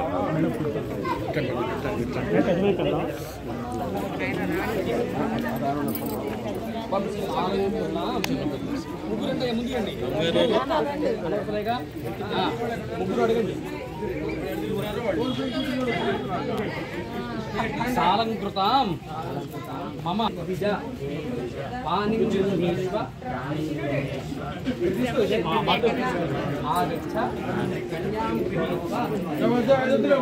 ముగ్గురంటే ముందు రండి అనవసరంగా ఆ, ముగ్గురు అడగండి సాలంకృతాం మమ విజ పానింజుర్వీశ్వ ఆగచ్చ కన్యాం గృహీత్వా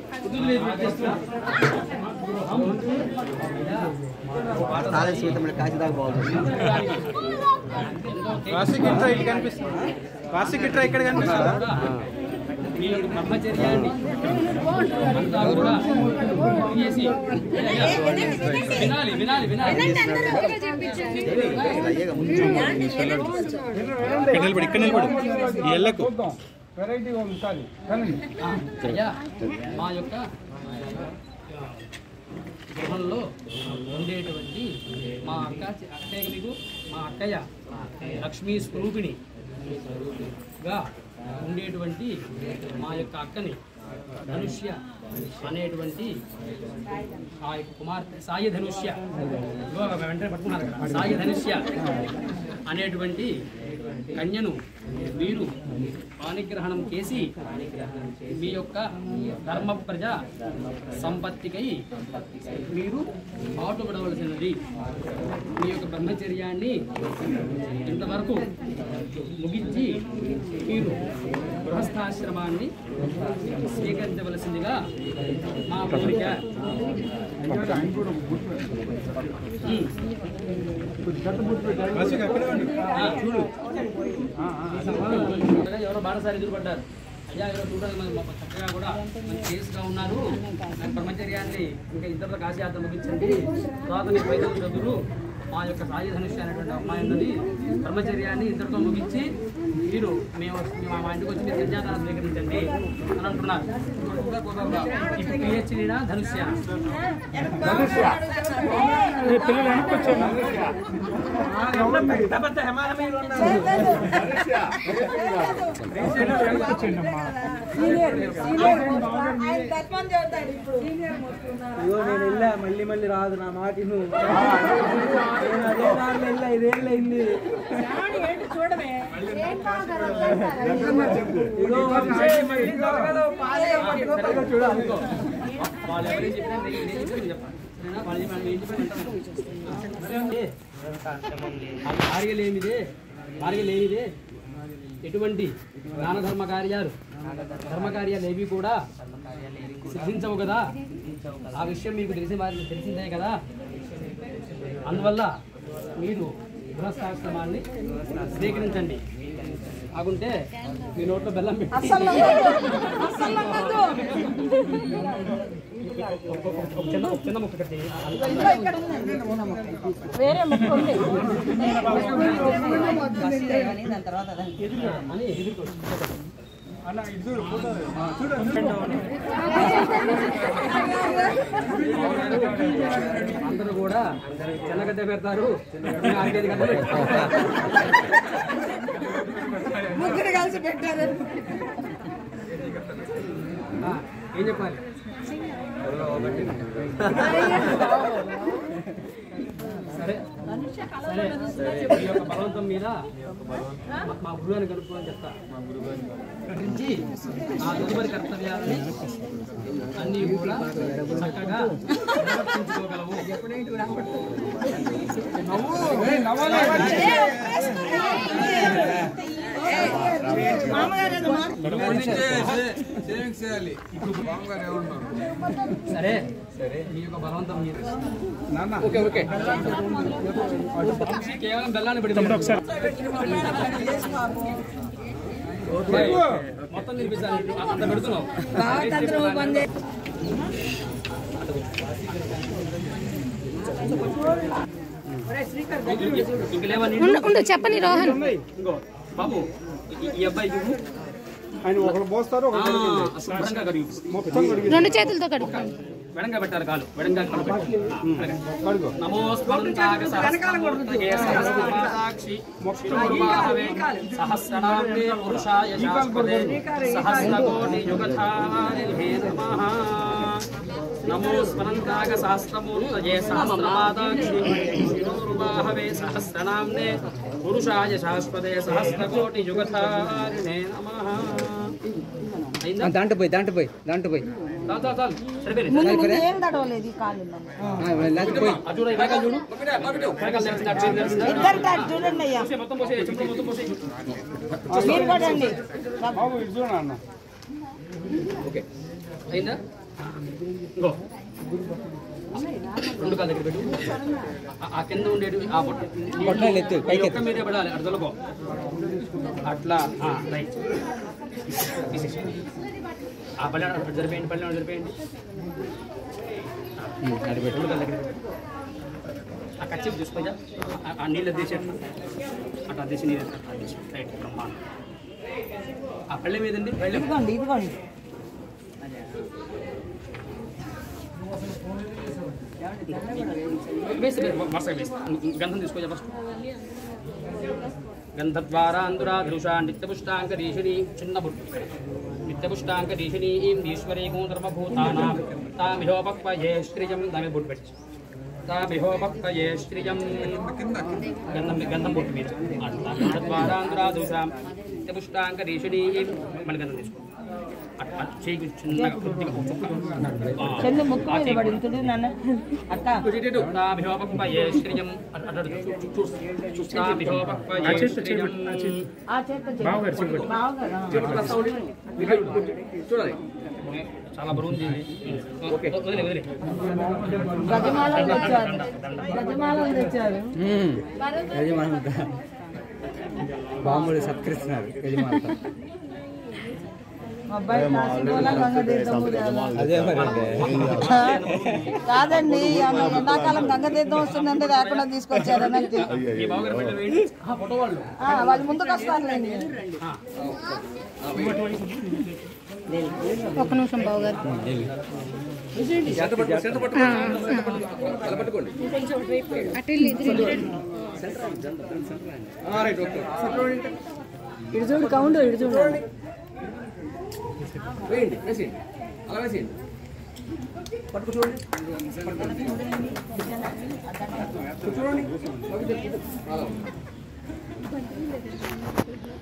తాళం సీతమ్మని కాశీ దాకా బాగుంటుంది వాసికిట్రా ఇక్కడ కనిపిస్తుంది వాసికిట్రా ఇక్కడ కనిపిస్తుందా మీ యొక్క బ్రహ్మచర్యాన్ని అంతా కూడా చేసి వినాలి వినాలి వినాలి ఇక్కడ నిలబడి ఇక్కడ నిలబడి ఈ ఎల్లకు వెరైటీగా ఉంటుంది కానీ ఆ, అయ్యా మా యొక్క గృహంలో ఉండేటువంటి మా అక్క అక్కయ్య మీకు మా అక్కయ్య లక్ష్మీ స్వరూపిణిగా ఉండేటువంటి మా యొక్క అక్కని ధనుష్య అనేటువంటి ఆ యొక్క కుమార్తె సాయి ధనుష్య ఇదిగో వెంటనే పట్టుకున్నారు కదా సాయి ధనుష్య అనేటువంటి కన్యను మీరు పాణిగ్రహణం చేసి మీ యొక్క ధర్మ ప్రజ సంపత్తికై మీరు పాటుపడవలసినది మీ యొక్క బ్రహ్మచర్యాన్ని ఇంతవరకు ముగించి మీరు గృహస్థాశ్రమాన్ని స్వీకరించవలసిందిగా మా కోరిక ఉమ్. వాసికి అక్కడే ఉండు ఆ, చూడు ఎవరో బాడసారి ఎదురుపడ్డారు అయ్యా ఎవరో చూడడానికి మరి మాకు చక్కగా కూడా మంచి కేసుగా ఉన్నారు నాకు బ్రహ్మచర్యాన్ని ఇంకా ఇద్దరు కాశయాత్ర ముగించండి తర్వాత మీకు వైద్యులు చదువురు మా యొక్క సాయి ధనుష్య అనేటువంటి అమ్మాయి ఉన్నది బ్రహ్మచర్యాన్ని ఇద్దరితో ముగించి మీరు మేము మేము మా ఇంటికి వచ్చి మీరు కన్యాదానం స్వీకరించండి అని అంటున్నారు ఇప్పుడు పిహెచ్డీనా ధనుష్య పిల్లలు వెనక్కి వచ్చాను పెద్ద పెద్ద హిమాలయలు ఉన్నారు పిల్లలు వెనక్కి వచ్చేయండి అమ్మా అయ్యో నేను వెళ్ళా మళ్ళీ మళ్ళీ రాదు నా మాట నువ్వు నేను అదే దారిలో వెళ్ళా ఇదేళ్ళు అయింది ఇదిగో వంశీ, మళ్ళీ దొరకదు, పాలే పట్టుకో. చూడు అనుకో వాళ్ళు ఎవరేం చెప్పినా నేను నేను చెప్పిన చెప్పాలి సరేనా? వాళ్ళు చెప్పిన నేను చెప్పిన వింటాను. ఆ భార్య లేనిదే భార్య లేనిదే ఎటువంటి దాన ధర్మ కార్యాలు ధర్మ కార్యాలు ఏవి కూడా సిద్ధించవు కదా ఆ విషయం మీకు తెలిసిన వారికి తెలిసిందే కదా అందువల్ల మీరు గృహస్థాశ్రమాన్ని స్వీకరించండి కాకుంటే మీ నోట్లో బెల్లం పెట్టి ఒక చిన్న ఒక చిన్న ముక్క కట్టి వేరే ముక్కు ఉంది అని ఎదుర్కో అన్న ఇద్దరు ఫోటో అందరూ కూడా చెల్లగడ్డ పెడతారు ఆగేది కదా ముగ్గురు కలిసి పెట్టారు ఆ, ఏం చెప్పాలి సరే సరే ఈ యొక్క బలవంతం మీద మా- మా గురువుని కనుక్కోని చెప్తా నుంచి ఆ తదుపరి కర్తవ్యాలని అన్నీ కూడా చక్కగా నిర్వర్తించుకోగలవు సరే మీ యొక్క బలవంతం మీద ఓకే ఓకే వంశీ కేవలం బెల్లాన్ని పెడతాం ఒకసారి మొత్తం తినిపించాలి అంత పెడుతున్నావు ఇంక లేవా నీళ్ళు? ఉండు ఉండు చెప్పని రోహన్ ఇంకో బాబు ఈ- ఈ అబ్బాయి చూడు ఆయన ఒకరు పోస్తారు ఆ, ఒకరు శుభ్రంగా కడిగి మొత్తం రెండు చేతులతో కడుక్కోండి వెడంగా పెట్టాలి కాలు వెడంగా కాలు పెట్టాలి. ఉమ్, అలాగే. నమో స్మరంతాగ సహస్రమూర్తయే సహస్రమాదాక్షి మోక్షమాహవే సహస్రనామ్నే పురుషాయ శాశ్వతే సహస్రకోటి యుగధారిణే నమః నమో స్మరంతాగ సహస్రమూర్తయే సహస్రమాదాక్షి శిరోరుబాహవే సహస్రనామ్నే పురుషాయ శాశ్వతే సహస్రకోటి యుగధారిణే నమః అయిందా దాంట్లో పోయి దాంట్లో పోయి దాంట్లో పోయి చాలు చాలు చాలు సరిపోయింది ముందు ముందు ఏం తడవలేదు ఈ కాళ్ళు పోయి అది చూడు వెనకాల చూడు వెనకాల తెరిచింది, అటు సైడ్ తెరిచిందా? ఇద్దరు కాదు చూడండి అయ్యా పోసేయ్, మొత్తం పోసేయ్, చెప్పులు మొత్తం పోసేయ్. మీరు పడండి బాబు ఇటు చూడు అన్న ఓకే అయిందా ఇంకో రెండు కాళ్ళ దగ్గర పెట్టు ఆ- ఆ కింద ఉండేది ఆ బొట్ట బొట్టలు ఎత్తు, పైకి ఈ ఒక్క మీదే పడాలి అటు తొలగో అట్లా ఆ, రైట్ తీసేసి ఆ పల్లె అటు జరిపేయండి పల్లె అటు జరిపేయండి రెండు కాళ్ళ దగ్గర పెట్టు. ఆ కచ్చి చూసుకోజా ఆ నీళ్ళు తీసి అట్లా అట్లా తీసి నీళ్ళు అట్లా తీసి రైట్ బ్రహ్మాండం ఆ పళ్ళె మీదండి పళ్ళె ఇదిగోండి ఇదిగోండి వేసి వరుసగా వేసి గంధం తీసుకో ఫస్ట్ గంధద్వారాంధురాధృషా నిత్యపుష్టాంకరీషిణి చిన్న బుట్టు నిత్యపుష్టాంకరీషిణి ఈశ్వరీ గుణధర్మభూతానాం తామిహోపక్వయే శ్రియం దాని బుట్టు పెట్టి తామిహోపక్వయే శ్రియం గంధం గంధం బుట్టు మీద గంధద్వారాంధురాధృషా నిత్యపుష్టాంకరీషిణి మళ్ళీ గంధం తీసుకో అట్- అట్ చేయి చిన్నగా కొద్దిగా ఒక చుక్క ఆ, చెల్లి ముక్కు మీద పడి ఇంతుడు నాన్న అక్క తామిహోపక్వయే శ్రియం అట్- అట్ అటు చూ- చూ- చూ- తామిహోపక్వయే శ్రియం ఆ చేత బావగారు చూడాలి చాలా బరువు ఉంది ఓకే వదిలే వదిలే గజమాలను తెచ్చారు గజమాలను తెచ్చారు యజమాని బాంబులు సత్కరిస్తున్నారు యజమాని మా అబ్బాయి కాశీగోళ గంగతీర్థం ఉదయాల. అదే మరి అంటే కాదండి ఆమె ఎండాకాలం గంగతీర్థం వస్తుందంటే లేకుండా తీసుకొచ్చారు అన్నట్టు ఈ బావగారు పెట్టిన వేయండి ఆ ఫోటో వాళ్ళు ఆ, వాళ్ళు ముందుకు వస్తారులేండి ఒక నిమిషం బాబు గారు ఇటు చూడు కౌంట్ ఇటు చూడు వేయండి వేసేయండి అలా వేసేయండి పట్టుకు చూడండి చూడండి